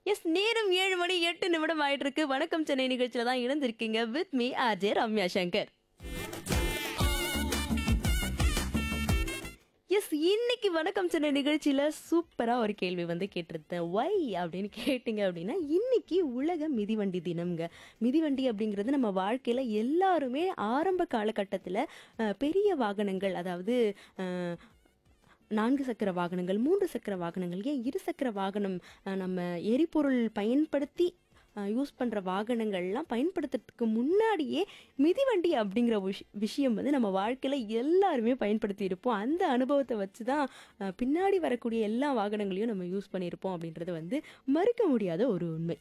S நேரம் ஏழு மணி எட்டு நிமிடம் ஆயிட்டு இருக்கு வணக்கம் சென்னை நிகழ்ச்சியில தான் இணைந்திருக்கீங்க with me RJ Ramya Shankar எஸ் இன்னைக்கு வணக்கம் சென்னை நிகழ்ச்சியில சூப்பரா ஒரு கேள்வி வந்து கேட்டிருந்தேன் ஒய் அப்படின்னு கேட்டிங்க அப்படின்னா இன்னைக்கு உலக மிதிவண்டி தினம்ங்க மிதிவண்டி அப்படிங்கிறது நம்ம வாழ்க்கையில எல்லாருமே ஆரம்ப காலகட்டத்தில் பெரிய வாகனங்கள் அதாவது அஹ், நான்கு சக்கர வாகனங்கள் மூன்று சக்கர வாகனங்கள் ஏன் இரு சக்கர வாகனம் அஹ், நம்ம எரிபொருள் பயன்படுத்தி யூஸ் பண்ணுற வாகனங்கள்லாம் பயன்படுத்துறதுக்கு முன்னாடியே மிதிவண்டி அப்படிங்கிற விஷ விஷயம் வந்து நம்ம வாழ்க்கையில் எல்லாருமே பயன்படுத்தி இருப்போம் அந்த அனுபவத்தை வச்சு தான் அஹ், பின்னாடி வரக்கூடிய எல்லா வாகனங்களையும் நம்ம யூஸ் பண்ணியிருப்போம் அப்படின்றது வந்து மறுக்க முடியாத ஒரு உண்மை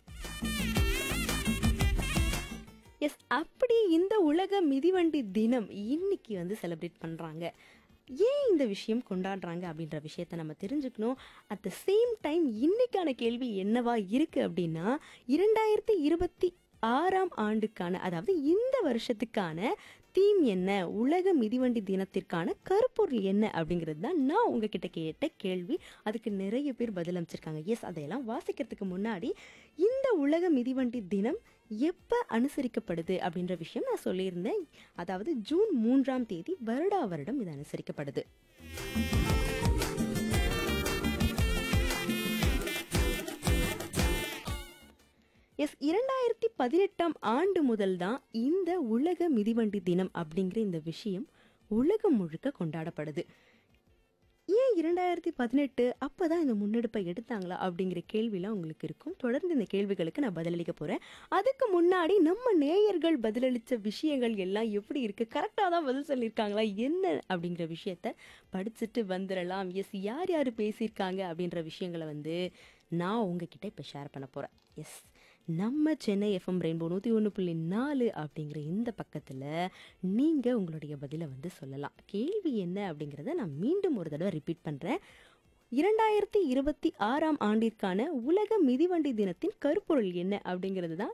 எஸ் அப்படி இந்த உலக மிதிவண்டி தினம் இன்னைக்கு வந்து செலிப்ரேட் பண்ணுறாங்க ஏன் இந்த விஷயம் கொண்டாடுறாங்க அப்படின்ற விஷயத்த நம்ம தெரிஞ்சுக்கணும் அட் த சேம் டைம் இன்னைக்கான கேள்வி என்னவா இருக்கு அப்படின்னா இரண்டாயிரத்தி இருபத்தி ஆறாம் ஆண்டுக்கான அதாவது இந்த வருஷத்துக்கான தீம் என்ன உலக மிதிவண்டி தினத்திற்கான கருப்பொருள் என்ன அப்படிங்கிறது தான் நான் உங்ககிட்ட கேட்ட கேள்வி அதுக்கு நிறைய பேர் பதில் அமைச்சிருக்காங்க எஸ் அதையெல்லாம் வாசிக்கிறதுக்கு முன்னாடி இந்த உலக மிதிவண்டி தினம் எப்போ அனுசரிக்கப்படுது அப்படின்ற விஷயம் நான் சொல்லியிருந்தேன் அதாவது ஜூன் மூன்றாம் தேதி வருடா வருடம் இது அனுசரிக்கப்படுது எஸ் இரண்டாயிரத்தி பதினெட்டாம் ஆண்டு முதல் தான் இந்த உலக மிதிவண்டி தினம் அப்படிங்கிற இந்த விஷயம் உலகம் முழுக்க கொண்டாடப்படுது ஏன் இரண்டாயிரத்தி பதினெட்டு அப்போ தான் இந்த முன்னெடுப்பை எடுத்தாங்களா அப்படிங்கிற கேள்விலாம் உங்களுக்கு இருக்கும் தொடர்ந்து இந்த கேள்விகளுக்கு நான் பதிலளிக்க போகிறேன் அதுக்கு முன்னாடி நம்ம நேயர்கள் பதிலளித்த விஷயங்கள் எல்லாம் எப்படி இருக்குது கரெக்டாக தான் பதில் சொல்லியிருக்காங்களா என்ன அப்படிங்கிற விஷயத்த படிச்சுட்டு வந்துடலாம் எஸ் யார் யார் பேசியிருக்காங்க அப்படின்ற விஷயங்களை வந்து நான் உங்ககிட்ட இப்போ ஷேர் பண்ண போகிறேன் எஸ் நம்ம சென்னை எஃப்எம் ரெயின்போ நூற்றி ஒன்று புள்ளி நாலு அப்படிங்கிற இந்த பக்கத்தில் நீங்கள் உங்களுடைய பதிலை வந்து சொல்லலாம் கேள்வி என்ன அப்படிங்கிறத நான் மீண்டும் ஒரு தடவை ரிப்பீட் பண்ணுறேன் இரண்டாயிரத்தி இருபத்தி ஆறாம் ஆண்டிற்கான உலக மிதிவண்டி தினத்தின் கருப்பொருள் என்ன அப்படிங்கிறது தான்